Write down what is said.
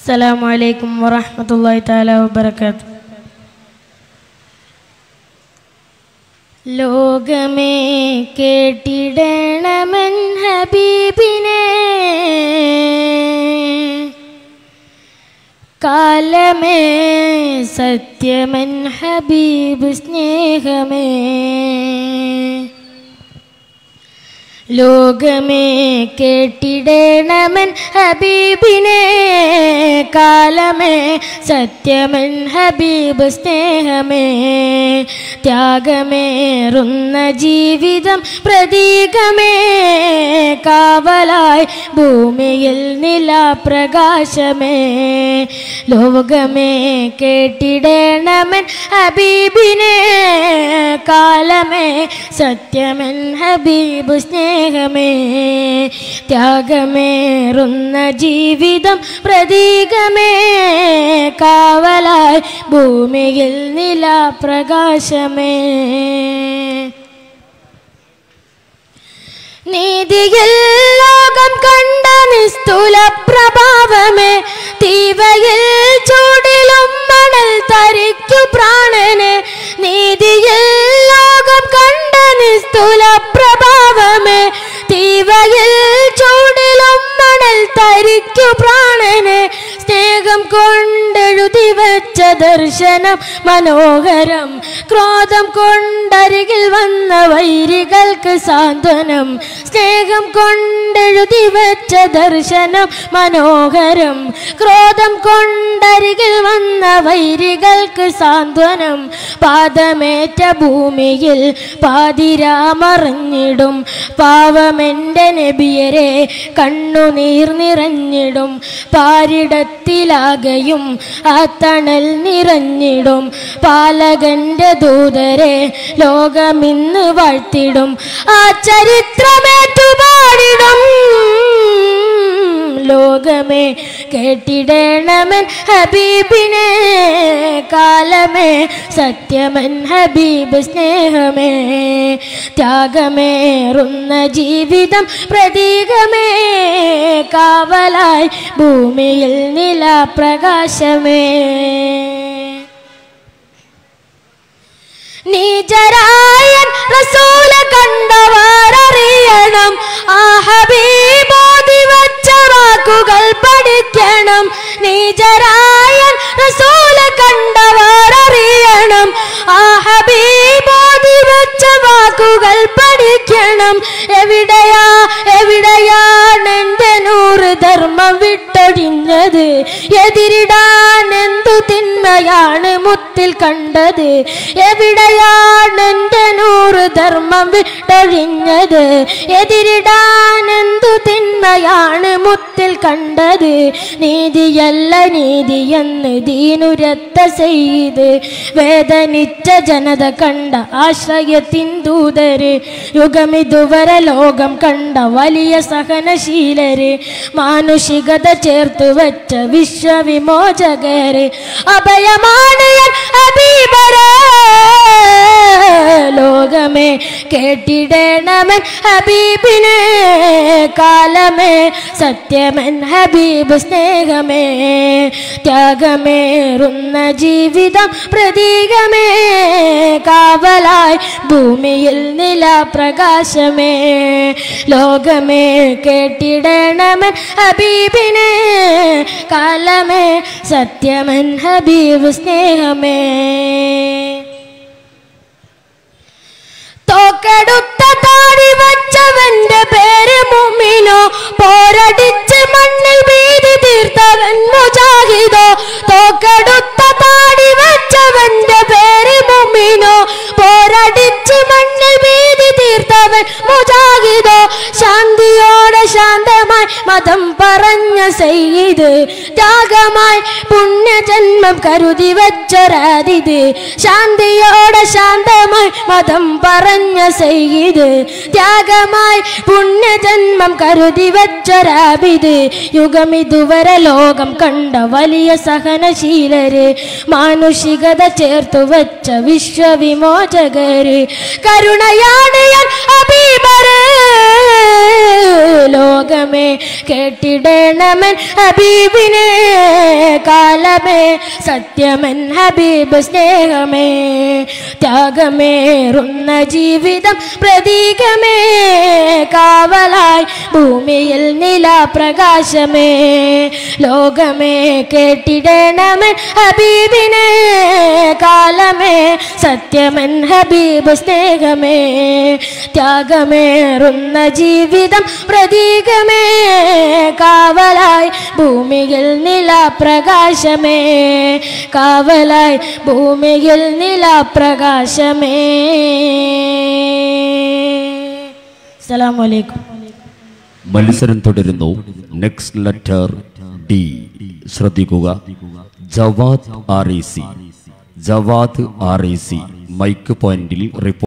السلام عليكم ورحمة الله تعالى وبركاته ലോകമേ കേട്ടിടണമൻ ഹബീബിനെ കാലമേ സത്യമൻ ഹബീബ് സ്നേഹമേ ലോകമേ കേട്ടിടണമൻ ഹബീബിനെ കാലമേ സത്യമൻ ഹബീബ് സ്നേഹമേ ത്യാഗമേറുന്ന ജീവിതം പ്രതീകമേ കാവലായി ഭൂമിയിൽ നിലാപ്രകാശമേ ലോകമേ കേട്ടിടണമൻ ഹബീബിനെ കാലമേ സത്യമൻ ഹബീബ് സ്നേഹമേ ത്യാഗമേറുന്ന ജീവിതം പ്രതീകമേ കാവലായി ഭൂമിയിൽ നിലാപ്രകാശമേ നീതിയിൽ ലോകം കണ്ട നിസ്തുല പ്രഭാവമേ തീവയിൽ ചൂടിലും മണൽ തരിക്കു പ്രാണന് നീതിയിൽ ലോകം കണ്ട നിസ്തുല പ്രഭാവമേ തീവയിൽ ചൂടിലും മണൽ തരിക്കു പ്രാണന് സ്നേഹം കൊണ്ടെഴുതി വെച്ച ദർശനം മനോഹരം ക്രോധം കൊണ്ടരികിൽ വന്ന വൈരികൾക്ക് സാന്ത്വനം സ്നേഹം കൊണ്ടെഴുതി വെച്ച ദർശനം മനോഹരം ക്രോധം കൊണ്ടരികിൽ വന്ന വൈരികൾക്ക് സാന്ത്വനം പാദമേറ്റ ഭൂമിയിൽ പാതിരാമറിഞ്ഞിടും പാവമെൻ്റെ നബിയരെ കണ്ണുനീർ നിറഞ്ഞിടും പാരിടത്തിലാകയും ആ തണൽ നിറഞ്ഞിടും പാലകന്റെ ദൂതരെ ലോകമിന്ന് വാഴ്ത്തിടും ആ ചരിത്രമേറ്റുപാടിടും ലോകമേ കേട്ടിടണമൻ ഹബീബിനെ കാലമേ സത്യമൻ ഹബീബ് സ്നേഹമേ ത്യാഗമേറുന്ന ജീവിതം പ്രതീകമേ കാവലായി ഭൂമിയിൽ നിലാപ്രകാശമേ നീചരായൻ റസൂല കണ്ടവർ അറിയണം ആ ഹബീബോധി വച്ച വാക്കുകൾ പഠിക്കണം നീചരായൻ റസൂല കണ്ടവർ അറിയണം ആ ഹബീബോധി വച്ച വാക്കുകൾ പഠിക്കണം എവിടെയാ എവിടെയാണ് എൻ്റെ നൂറ് ധർമ്മം വിട്ടൊഴിഞ്ഞത് എതിരിടാൻ എന്തു തിന്മയാണ് മുത്തിൽ കണ്ടത് എവിടെയാണ് എൻ്റെ നൂറ് ധർമ്മം വിട്ടൊഴിഞ്ഞത് എതിരിടാൻ എന്തു തിന്മയാണ് മുത്തിൽ കണ്ടത് നീതിയല്ല നീതിയെന്ന് ദീനുരത്ത ചെയ്ത് വേദനിച്ച ജനത കണ്ട ആശ്രയത്തിൻ ദൂതര് യുഗമിതുവരെ ലോകം കണ്ട വലിയ സഹനശീലര് മാനുഷികത ചേർത്ത് വച്ച വിശ്വവിമോചകര് അഭയമാണ് ഞാൻ ഹബീബരേ ലോകമേ കേട്ടിടണമൻ ഹബീബിനെ കാലമേ സത്യമൻ ഹബീബ് സ്നേഹമേ ത്യാഗമേറുന്ന ജീവിതം പ്രതീകമേ കാവലായി ഭൂമിയിൽ നിലാപ്രകാശമേ ലോകമേ കേട്ടിടണമൻ ഹബീബിനെ കാലമേ സത്യമൻ ഹബീബ് സ്നേഹമേ തോക്കെടുത്ത താടി വച്ചവന്റെ പേര് മുമിനോ പോരടിച്ച് മണ്ണിൽ ഭീതി തീർത്തവൻ മുജാഹിദോ തോക്കെടുത്ത താടി വച്ചവന്റെ പേര് മുമിനോ പോരടിച്ച് മണ്ണിൽ ഭീതി തീർത്തവൻ മുജാഹിദോ ശാന്തിയോടെ ശാന്തമായി മതം പറഞ്ഞ സെയ്ത് ത്യാഗമായി പുണ്യജന്മം കരുതി വച്ചൊരാതിത് ശാന്തിയോടെ ശാന്തമായി മതം പറഞ്ഞ സെയ്ത് ത്യാഗമായി പുണ്യജന്മം കരുതി വച്ചൊരാബിത് യുഗമിതുവരെ ലോകം കണ്ട വലിയ സഹനശീലര് മാനുഷികത ചേർത്തു വച്ച വിശ്വവിമോചകര് കരുണയാണ് ഞാൻ അബീബര് ലോക ലോകമേ കേട്ടിടണമൻ ഹബീബിനെ കാലമേ സത്യമൻ ഹബീബ് സ്നേഹമേ ത്യാഗമേറുന്ന ജീവിതം പ്രതീകമേ കാവലായി ഭൂമിയിൽ നിലാപ്രകാശമേ ലോകമേ കേട്ടിടണമൻ ഹബീബിനെ കാലമേ സത്യമൻ ഹബീബ് സ്നേഹമേ ത്യാഗമേറുന്ന ജീവിതം പ്രതീകമേ കാവലായി ഭൂമിയിൽ നിലാപ്രകാശമേ കാവലായി ഭൂമിയിൽ നിലാപ്രകാശമേ അസ്സലാമലൈക്കും മത്സരം തുടരുന്നു നെക്സ്റ്റ് ലെറ്റർ ഡി ശ്രദ്ധിക്കുക Javad R E C Javad R E C mike പോയിന്റിൽ റിപ്പോർട്ട്